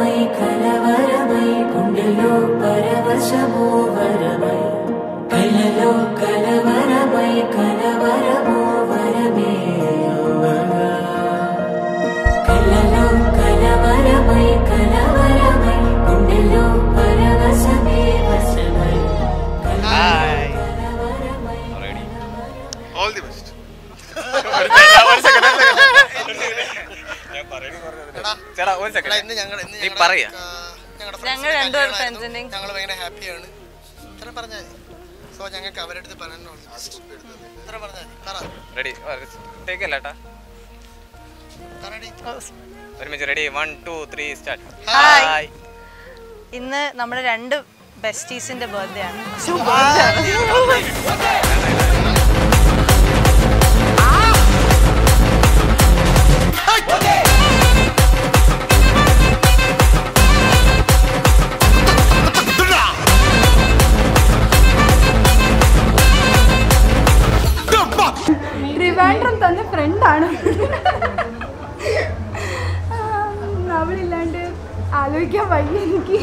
കലവരമൈ കലവരമൈ കുണ്ടിലോ പരവശമോ വരമൈ കലലോ കലവരമൈ കലവരമോ വരമേ കലലോ കലവരമൈ കലവരമൈ കുണ്ടിലോ പരവശമേ വശമൈ ഹായ് കലവരമൈ ഓൾ ദി ബെസ്റ്റ് ചേട്ടാ ഒരു എടാ, സെക്കൻഡ് ഇന്ന് ഞങ്ങൾ ഇന്ന് നീ ഞങ്ങളുടെ, പറയാ. ആ, ഞങ്ങളുടെ ഞങ്ങൾ friends ന്റെ രണ്ടുപേരും കല്യാണമായിരുന്നു. friends-ന്റെയും- ഞങ്ങൾ ഭയങ്കര ഹാപ്പിയാണ് ഇത്ര പറഞ്ഞാൽ സോ ഞങ്ങൾക്ക് അവരുടെ അടുത്ത് പറയാനുള്ളൂ ഇത്ര പറഞ്ഞാൽ പറ റെഡി ടേക്ക് അല്ല ഏട്ടാ പറയടി. ഒരുമിച്ച് ready one two three start hi. Hi ഇന്ന് നമ്മുടെ രണ്ട് ബെസ്റ്റീസിന്റെ ബർത്ത്ഡേ ആണ് ട്രിവാൻഡ്രം തന്ന ഫ്രണ്ടാണ് അവളില്ലാണ്ട് ആലോചിക്കാൻ വയ്യ എനിക്ക്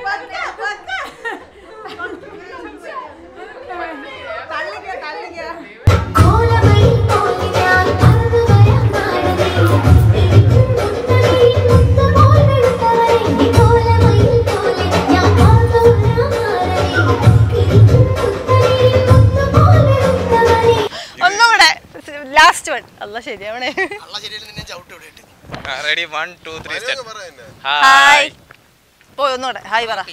കോലമൈ പോലെ ഞാൻ പറന്നു വരാം നാടകേ എനിക്കും മുത്തമൈ മുത്തമോൾ വെളുത്തവളെ ഈ കോലമൈ പോലെ ഞാൻ പറന്നു വരാം നാടകേ എനിക്കും മുത്തമൈ മുത്തമോൾ വെളുത്തവളെ ഒന്നുകൂടെ ലാസ്റ്റ് വൺ അല്ല ശരിയാവണേ അള്ള ശരിയല്ല നിന്നെ ചവിട്ട് വിടട്ടെ ready one two three start hi hi പോയി ഒന്നുകൂടെ ഹായ് പറ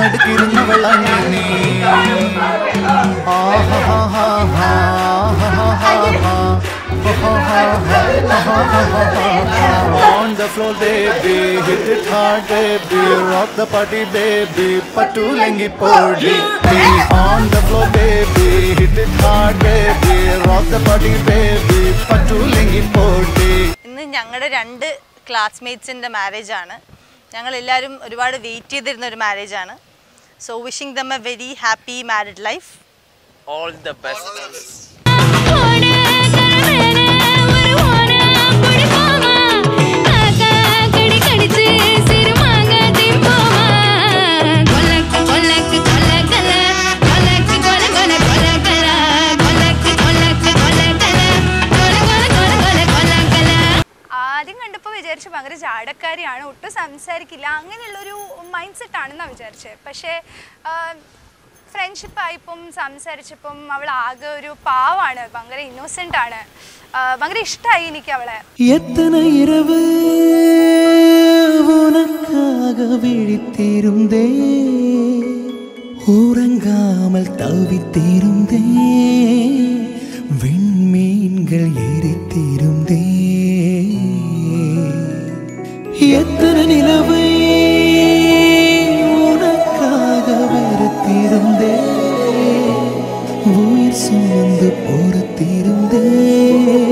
On the floor, baby, hit it hard, baby, rock the party, baby, patulengi podi. On the floor, baby, hit it hard, baby, rock the party, baby, patulengi podi. ഇന്ന് ഞങ്ങളുടെ രണ്ട് ക്ലാസ്മേറ്റ്സിൻ്റെ marriage ആണ് ഞങ്ങൾ എല്ലാവരും ഒരുപാട് വെയിറ്റ് ചെയ്തിരുന്ന ഒരു മാരേജ് ആണ് so wishing them a very happy married life all the best ഓണ കരവേന ഒരു ഓണ പുടിപോമാ കാക്ക കടി കടിച്ച് സിരുമാങ്ങ തിമ്പോമാ കൊലക്ക് കൊലക്ക് കൊലക്കല കൊലക്ക് കൊല കൊല കൊലക്കല കൊലക്ക് കൊലക്ക് കൊലക്കല കൊല കൊല കൊല കൊല കൊലക്കല ആദ്യം കണ്ടപ്പോൾ വിചാരിച്ചു ഭയങ്കര ചാടക്കാരിയാണ് ഒട്ടും സംസാരിക്കില്ല അങ്ങനെയുള്ളൊരു മൈൻഡ് സെറ്റ് ആണെന്നാണ് വിചാരിച്ചത് പക്ഷേ ഫ്രണ്ട്ഷിപ്പ് ആയപ്പം സംസാരിച്ചപ്പം അവൾ ആകെ ഒരു പാവാണ് ഭയങ്കര ഇന്നോസെൻ്റ് ആണ് ആ, ഭയങ്കര ഇഷ്ടമായി എനിക്ക് അവളെ எத்தனை இரவு உனக்காக விழித்திருந்தே உறங்காமல் தவித்திருந்தே விண்மீன்கள் எரித்திருந்தே எத்தனை நிலவை உனக்காக வெறுத்திருந்தே உயிர் சுமந்து பொறுத்திருந்தே